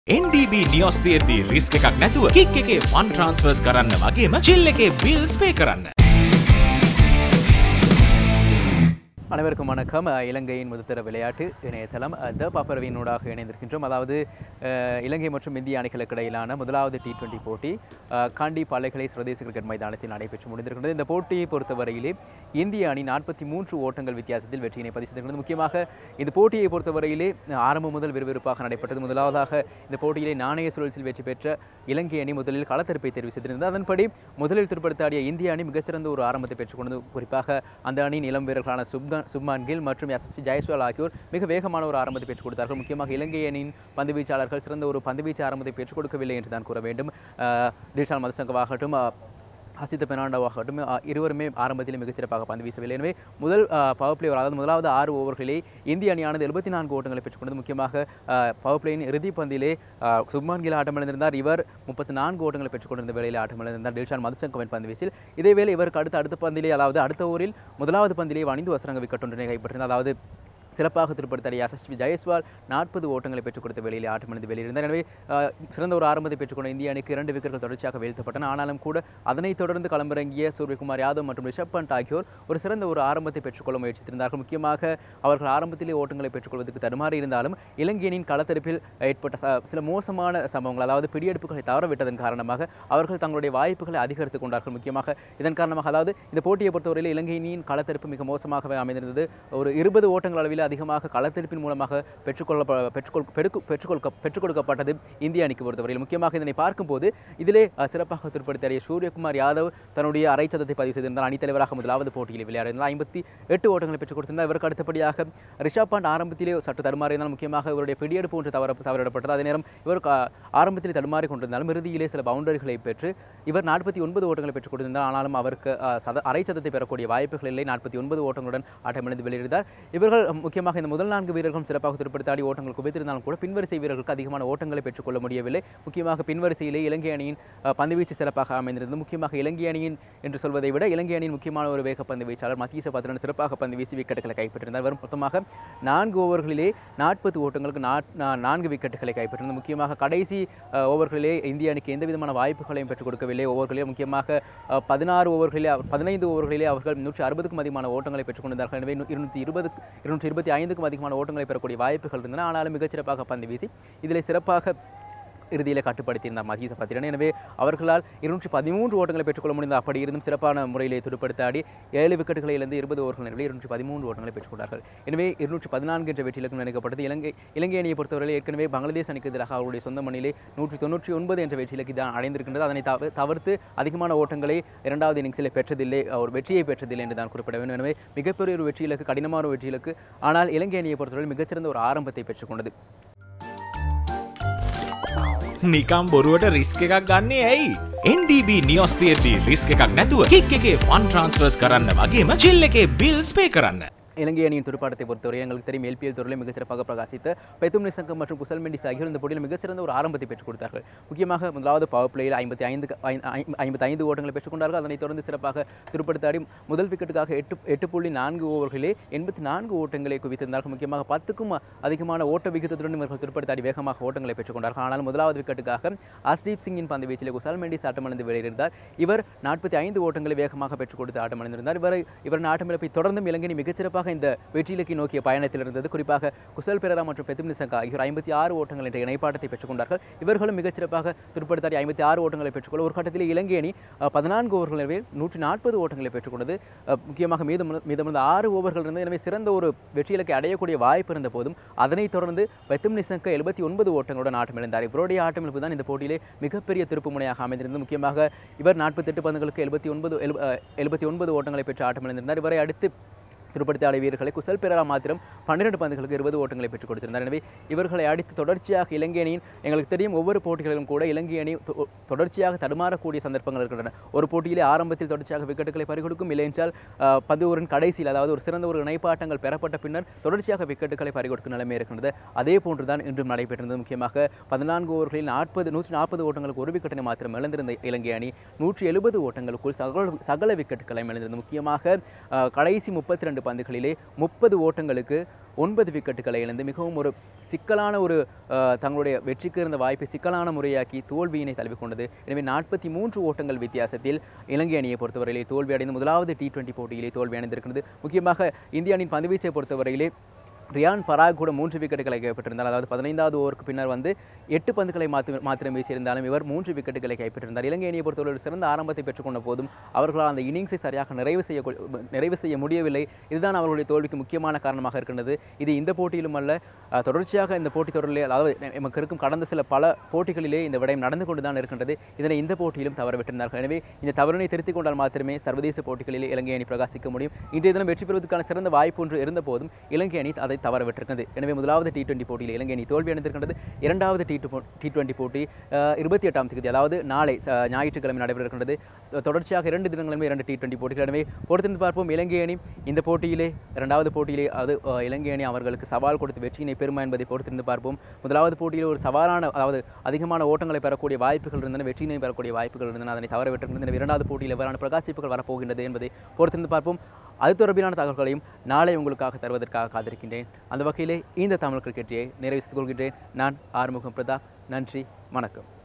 NDB නියොස් තියෙද්දී risk එකක් නැතුව කික් එකේ ෆන් ට්‍රන්ස්ෆර්ස් කරන්න වගේම චිල් එකේ බිල්ස් පේ කරන්න. அனைவருக்கும் வணக்கம் அஹ், இலங்கையின் முதல்தர விளையாட்டு இணையதளம் அஹ், த பப்பரவினூடாக இணைந்திருக்கின்றோம் அதாவது அஹ், இலங்கை மற்றும் இந்திய அணிகளுக்கு இடையிலான முதலாவது டி டுவெண்டி போட்டி அஹ், காண்டி பாலைகளை சர்வதேச கிரிக்கெட் மைதானத்தில் நடைபெற்று முடிந்திருக்கிறது இந்த போட்டியை பொறுத்தவரையிலே இந்திய அணி நாற்பத்தி மூன்று ஓட்டங்கள் வித்தியாசத்தில் வெற்றியினை பதிவு செய்திருக்கிறது முக்கியமாக இந்த போட்டியை பொறுத்தவரையிலே அஹ், ஆரம்பம் முதல் விறுவிறுப்பாக நடைபெற்றது முதலாவதாக இந்த போட்டியிலே நாணய சுழற்சியில் வெற்றி பெற்ற இலங்கை அணி முதலில் களத்தெடுப்பை தெரிவு செய்திருந்தது அதன்படி முதலில் துடுப்படுத்தாடிய இந்திய அணி மிகச்சிறந்த ஒரு ஆரம்பத்தை பெற்றுக்கொண்டது குறிப்பாக அந்த அணியின் இளம் வீரர்களான சுப்தான் சுப்மான் கில் மற்றும் எஸ்எஸ்பி ஜெயஸ்வால் ஆகியோர் மிக வேகமான ஒரு ஆரம்பத்தை பெற்றுக் கொடுத்தார்கள் முக்கியமாக இலங்கை அணியின் பந்து வீச்சாளர்கள் சிறந்த ஒரு பந்து வீச்சு ஆரம்பத்தை பெற்றுக் கொடுக்கவில்லை என்று தான் கூற வேண்டும் திஷால் மதுசங்கவாகட்டும் அஹ், ஹசித பெர்னாண்டோவாகட்டும் அஹ், இருவருமே ஆரம்பத்தில் மிகச்சிறப்பாக பந்து வீசவில்லை எனவே முதல் பவர் பிளே அதாவது முதலாவது ஆறு ஓவர்களிலே இந்திய அணியானது எழுபத்தி நான்கு ஓட்டங்களை பெற்றுக்கொண்டது முக்கியமாக பவர் பிளேயின் இறுதி பந்திலே அஹ், சுப்மான் கில் ஆட்டமிழந்திருந்தார் இவர் முப்பத்தி நான்கு ஓட்டங்களை பெற்றுக்கொண்டிருந்த வேளையில் ஆட்டமிழந்திருந்தார் டில்ஷான் மதுசங்கவன் பந்து வீசில் இதேவேளை இவருக்கு அடுத்த அடுத்த பந்திலே அதாவது அடுத்த ஓவரில் முதலாவது பந்திலே வணிந்து வசரங்க விக்கெட் ஒன்றினை கைப்பற்றினார் அதாவது சிறப்பாக திருப்படுத்தாடிய எஸ்எஸ்பி ஜெயஸ்வால் நாற்பது ஓட்டங்களை பெற்றுக் கொடுத்த வேளையில் ஆட்டமிழந்து வெளியிருந்தார் எனவே அஹ், சிறந்த ஒரு ஆரம்பத்தை பெற்றுக்கொண்ட இந்திய அணிக்கு இரண்டு விக்கெட்டுகள் தொடர்ச்சியாக வீழ்த்தப்பட்டன ஆனாலும் கூட அதனைத் தொடர்ந்து களமிறங்கிய சூரியகுமார் யாதவ் மற்றும் ரிஷப் பண்ட் ஆகியோர் ஒரு சிறந்த ஒரு ஆரம்பத்தை பெற்றுக்கொள்ள முயற்சித்திருந்தார்கள் முக்கியமாக அவர்கள் ஆரம்பத்திலே ஓட்டங்களை பெற்றுக்கொள்வதற்கு தடுமாறி இருந்தாலும் இலங்கை அணியின் களத்தடுப்பில் ஏற்பட்ட ச- சில மோசமான சம்பவங்கள் அதாவது பிடியெடுப்புகளை தவறவிட்டதன் காரணமாக அவர்கள் தங்களுடைய வாய்ப்புகளை அதிகரித்துக் கொண்டார்கள் முக்கியமாக இதன் காரணமாக அதாவது இந்த போட்டியை பொறுத்தவரையில் இலங்கை அணியின் களத்தடுப்பு மிக மோசமாகவே அமைந்திருந்தது ஒரு இருபது ஓட்டங்கள் அளவில் அதிகமாக களத்தெடுப்பின் மூலமாக பெற்றுக்கொள்ள பெற்றுக்கொள் பெருக்கு- பெற்றுக்கொள்க பெற்றுக் கொடுக்கப்பட்டது இந்திய அணிக்கு பொறுத்தவரையில் முக்கியமாக இதனை பார்க்கும்போது இதிலே அஹ், சிறப்பாக திருப்படுத்திய சூரியகுமார் யாதவ் தன்னுடைய அரை சதத்தை பதிவு செய்திருந்தார் அணித்தலைவராக முதலாவது போட்டியில் விளையாடினார் ஐம்பத்தி எட்டு ஓட்டங்களை பெற்றுக் கொடுத்திருந்தார் இவருக்கு அடுத்தபடியாக ரிஷப் பாண்ட் ஆரம்பத்திலே சற்று தடுமாறினாலும் முக்கியமாக இவருடைய பிடியெடுப்பு ஒன்று தவற தவறிடப்பட்டது அதே நேரம் இவர் கா- ஆரம்பத்தில் தடுமாறி கொண்டிருந்தாலும் இறுதியிலே சில பவுண்டரிகளை பெற்று இவர் நாற்பத்தி ஒன்பது ஓட்டங்களை பெற்றுக் கொடுத்திருந்தார் ஆனாலும் அவருக்கு அஹ், சத அரை சதத்தை பெறக்கூடிய வாய்ப்புகள் இல்லை நாற்பத்தி ஒன்பது ஓட்டங்களுடன் ஆட்டமிழந்து வெளியிட்டார் இவர்கள் முக்கியமாக இந்த முதல் நான்கு வீரர்களும் சிறப்பாக துடுப்படுத்தாடி ஓட்டங்கள் குவித்திருந்தாலும் கூட பின்வரிசை வீரர்களுக்கு அதிகமான ஓட்டங்களை பெற்றுக்கொள்ள முடியவில்லை முக்கியமாக பின்வரிசையிலே இலங்கை அணியின் அஹ், பந்துவீச்சு சிறப்பாக அமைந்திருந்தது முக்கியமாக இலங்கை அணியின் என்று சொல்வதை விட இலங்கை அணியின் முக்கியமான ஒரு வேக பந்து வீச்சாளர் மத்திய பத்திரன் சிறப்பாக பந்து வீசி விக்கெட்டுகளை கைப்பற்றியிருந்தார் வரும் மொத்தமாக நான்கு ஓவர்களிலே நாற்பது ஓட்டங்களுக்கு நாட்- நா- நான்கு விக்கெட்டுகளை கைப்பற்றினார் முக்கியமாக கடைசி அஹ், ஓவர்களிலே இந்திய அணிக்கு எந்த விதமான வாய்ப்புகளையும் பெற்றுக் கொடுக்கவில்லை ஓவர்களிலே முக்கியமாக அஹ், பதினாறு ஓவர்களிலே அவர்- பதினைந்து ஓவர்களிலே அவர்கள் நூற்றி அறுபதுக்கும் அதிகமான ஓட்டங்களை பெற்றுக் கொண்டிருந்தார்கள் எனவே நூ- இருநூற்றி இருபது இருநூற்றி இருபத்தி ஐந்துக்கும் அதிகமான ஓட்டங்களை பெறக்கூடிய வாய்ப்புகள் இருந்தன ஆனாலும் மிகச்சிறப்பாக பந்து வீசி இதில் சிறப்பாக இறுதியில் கட்டுப்படுத்தியிருந்தார் மதீச பத்திரன் எனவே அவர்களால் இருநூற்றி பதிமூன்று ஓட்டங்களை பெற்றுக்கொள்ள முடிந்தது அப்படி இருந்தும் சிறப்பான முறையிலே துடுப்படுத்தாடி ஏழு விக்கெட்டுகளை இழந்து இருபது ஓவர்கள் நிலையில் இருநூற்றி பதிமூன்று ஓட்டங்களை பெற்றுக்கொண்டார்கள் எனவே இருநூற்றி பதினான்கு என்ற வெற்றியிலக்கம் நினைக்கப்பட்டது இலங்கை இலங்கை அணியை பொறுத்தவரை ஏற்கனவே பங்களாதேஷ் அணிக்கு எதிராக அவருடைய சொந்த மண்ணிலே நூற்றி தொண்ணூற்றி ஒன்பது என்ற வெற்றியிலக்கு தான் அடைந்திருக்கின்றது அதனை தவ- தவிர்த்து அதிகமான ஓட்டங்களை இரண்டாவது இன்னிங்ஸில் பெற்றதில்லை ஒரு வெற்றியை பெற்றதில்லை என்று தான் குறிப்பிட வேண்டும் எனவே மிகப்பெரிய ஒரு வெற்றி இலக்கு கடினமான ஒரு வெற்றி இலக்கு ஆனால் இலங்கை அணியை பொறுத்தவரை மிகச்சிறந்த ஒரு ஆரம்பத்தை பெற்றுக்கொண்டது නිකම් බොරුවට රිස්ක එකක් ගන්නේ ඇයි. NDB නියොස් තියෙද්දී රිස්ක එකක් නැතුව කික් එකේ ෆන් ට්‍රන්ස්ෆර්ස් කරන්න වගේම චිල් එකේ බිල්ස් පේ කරන්න. இலங்கை அணியின் துடுப்பாட்டத்தை பொறுத்தவரை எங்களுக்கு தெரியும் எல்பிஎல் துறையில் மிகச்சிறப்பாக பிரகாசித்த பெத்தும் நிசங்கம் மற்றும் குசல் மெண்டிஸ் ஆகியோர் இந்த போட்டியில் மிகச்சிறந்த ஒரு ஆரம்பத்தை பெற்றுக் கொடுத்தார்கள் முக்கியமாக முதலாவது பவர் பிளேயில் ஐம்பத்தி ஐந்து ஐம்பத்தி ஐந்து ஓட்டங்களை பெற்றுக்கொண்டார்கள் அதனைத் தொடர்ந்து சிறப்பாக துடுப்படுத்தாடி முதல் விக்கெட்டுக்காக எட்டு எட்டு புள்ளி நான்கு ஓவர்களிலே எண்பத்தி நான்கு ஓட்டங்களை குவித்திருந்தார்கள் முக்கியமாக பத்துக்கும் அதிகமான ஓட்ட விகிதத்துடன் இவர்கள் துடுப்படுத்தாடி வேகமாக ஓட்டங்களை பெற்றுக்கொண்டார்கள் ஆனால் முதலாவது விக்கெட்டுக்காக அஸ்தீப் சிங்கின் பந்து வீச்சிலே குசல் மெண்டிஸ் ஆட்டமடைந்து வெளியிருந்தார் இவர் நாற்பத்தி ஐந்து ஓட்டங்களை வேகமாக பெற்றுக் கொடுத்து ஆட்டமடைந்திருந்தார் இவரை இவரின் ஆட்டமிழப்பை தொடர்ந்தும் இலங்கை அணி மிகச்சிறப்பாக இந்த வெற்றியிலக்கை நோக்கிய பயணத்தில் இருந்தது குறிப்பாக குசல் பெரரா மற்றும் பெத்தும் நிசங்கா ஆகியோர் ஐம்பத்தி ஆறு ஓட்டங்கள் என்ற இணைப்பாட்டத்தை பெற்றுக்கொண்டார்கள் இவர்களும் மிகச்சிறப்பாக துடுப்படுத்தாடி ஐம்பத்தி ஆறு ஓட்டங்களை பெற்றுக்கொள்ள ஒரு கட்டத்தில் இலங்கை அணி அஹ், பதினான்கு ஓவர்களில் நூற்றி நாற்பது ஓட்டங்களை பெற்றுக்கொண்டது அஹ், முக்கியமாக மீதம் மீதமுள்ள ஆறு ஓவர்கள் இருந்தது எனவே சிறந்த ஒரு வெற்றி இலக்கை அடையக்கூடிய வாய்ப்பு இருந்த போதும் அதனைத் தொடர்ந்து பெத்தும் நிசங்க எழுபத்தி ஒன்பது ஓட்டங்களுடன் ஆட்டமிழந்தார் இவருடைய ஆட்டமிழப்பு தான் இந்த போட்டியிலே மிகப்பெரிய திருப்பு முனையாக அமைந்திருந்தது முக்கியமாக இவர் நாற்பத்தெட்டு பந்துகளுக்கு எழுபத்தி ஒன்பது எழுபத்தி ஒன்பது ஓட்டங்களை பெற்று ஆட்டமிழந்திருந்தார் இவரை அடுத்து துடுப்படுத்த ஆடிய வீரர்களை குசல் பெரரா மாத்திரம் பன்னிரண்டு பந்துகளுக்கு இருபது ஓட்டங்களை பெற்றுக் கொடுத்திருந்தார் எனவே இவர்களை அடித்து தொடர்ச்சியாக இலங்கை அணியின் எங்களுக்கு தெரியும் ஒவ்வொரு போட்டிகளிலும் கூட இலங்கை அணி தொ- தொடர்ச்சியாக தடுமாறக்கூடிய சந்தர்ப்பங்கள் இருக்கின்றன ஒரு போட்டியிலே ஆரம்பத்தில் தொடர்ச்சியாக விக்கெட்டுகளை பறிகொடுக்கும் இல்லை என்றால் அஹ், பந்து ஓவரின் கடைசியில் அதாவது ஒரு சிறந்த ஒரு இணைப்பாட்டங்கள் பெறப்பட்ட பின்னர் தொடர்ச்சியாக விக்கெட்டுகளை பறிகொடுக்கும் நிலைமை இருக்கின்றது அதே போன்றுதான் இன்றும் நடைபெற்றிருந்தது முக்கியமாக பதினான்கு ஓவர்களில் நாற்பது நூற்றி நாற்பது ஓட்டங்களுக்கு ஒரு விக்கெட்டினை மாத்திரம் இழந்திருந்த இலங்கை அணி நூற்றி எழுபது ஓட்டங்களுக்குள் சகல சகல விக்கெட்டுகளை இழந்திருந்தது முக்கியமாக அஹ், கடைசி முப்பத்தி ரெண்டு இரண்டு பந்துகளிலே முப்பது ஓட்டங்களுக்கு ஒன்பது விக்கெட்டுகளை இழந்து மிகவும் ஒரு சிக்கலான ஒரு அஹ், தங்களுடைய வெற்றிக்கு இருந்த வாய்ப்பை சிக்கலான முறையாக்கி தோல்வியினை தழுவிக்கொண்டது எனவே நாற்பத்தி மூன்று ஓட்டங்கள் வித்தியாசத்தில் இலங்கை அணியை பொறுத்தவரையிலே தோல்வி அடைந்து முதலாவது டி டுவெண்டி போட்டியிலே தோல்வி அடைந்திருக்கிறது முக்கியமாக இந்திய அணியின் பந்துவீச்சை பொறுத்தவரையிலே ரியான் பராக் கூட மூன்று விக்கெட்டுகளை கைப்பற்றிருந்தார் அதாவது பதினைந்தாவது ஓவருக்கு பின்னர் வந்து எட்டு பந்துகளை மாத்தி மாத்திரம் வீசியிருந்தாலும் இவர் மூன்று விக்கெட்டுகளை கைப்பற்றிருந்தார் இலங்கை அணியை பொறுத்தவரை ஒரு சிறந்த ஆரம்பத்தை பெற்றுக்கொண்ட போதும் அவர்களால் அந்த இன்னிங்ஸை சரியாக நிறைவு செய்ய நிறைவு செய்ய முடியவில்லை இதுதான் அவர்களுடைய தோல்விக்கு முக்கியமான காரணமாக இருக்கின்றது இது இந்த போட்டியிலும் அல்ல அஹ், தொடர்ச்சியாக இந்த போட்டித் தொடரிலே அதாவது நமக்கு இருக்கும் கடந்த சில பல போட்டிகளிலே இந்த விடயம் நடந்து கொண்டு தான் இருக்கின்றது இதனை இந்த போட்டியிலும் தவறவிட்டிருந்தார்கள் எனவே இந்த தவறினை திருத்திக் கொண்டால் மாத்திரமே சர்வதேச போட்டிகளிலே இலங்கை அணி பிரகாசிக்க முடியும் இன்றைய தினம் வெற்றி பெறுவதற்கான சிறந்த வாய்ப்பு ஒன்று இருந்த போதும் இலங்கை அணி அதை தவறவிட்டிருக்கிறது எனவே முதலாவது டி டுவெண்டி போட்டியில் இலங்கை அணி தோல்வி அடைந்திருக்கின்றது இரண்டாவது டி டி டுவெண்டி போட்டி அஹ், இருபத்தி எட்டாம் தேதி அதாவது நாளை ச- ஞாயிற்றுக்கிழமை நடைபெற இருக்கின்றது தொ- தொடர்ச்சியாக இரண்டு தினங்களுமே இரண்டு டி டுவெண்டி போட்டிகள் எனவே பொறுத்திருந்து பார்ப்போம் இலங்கை அணி இந்த போட்டியிலே இரண்டாவது போட்டியிலே அது அஹ், இலங்கை அணி அவர்களுக்கு சவால் கொடுத்து வெற்றியினை பெறுமா என்பதை பொறுத்திருந்து பார்ப்போம் முதலாவது போட்டியில் ஒரு சவாலான அதாவது அதிகமான ஓட்டங்களை பெறக்கூடிய வாய்ப்புகள் இருந்தன வெற்றியினை பெறக்கூடிய வாய்ப்புகள் இருந்தன அதனை தவற விட்டிருந்தது எனவே இரண்டாவது போட்டியில் எவ்வாறான பிரகாசிப்புகள் வரப்போகின்றது என்பதை பொறுத்திருந்து பார்ப்போம் அது தொடர்பிலான தகவல்களையும் நாளை உங்களுக்காக தருவதற்காக காத்திருக்கின்றேன் அந்த வகையிலே இந்த தமிழ் கிரிக்கெட்டியை நிறைவு செய்து கொள்கின்றேன் நான் ஆறுமுகம் பிரதாப் நன்றி வணக்கம்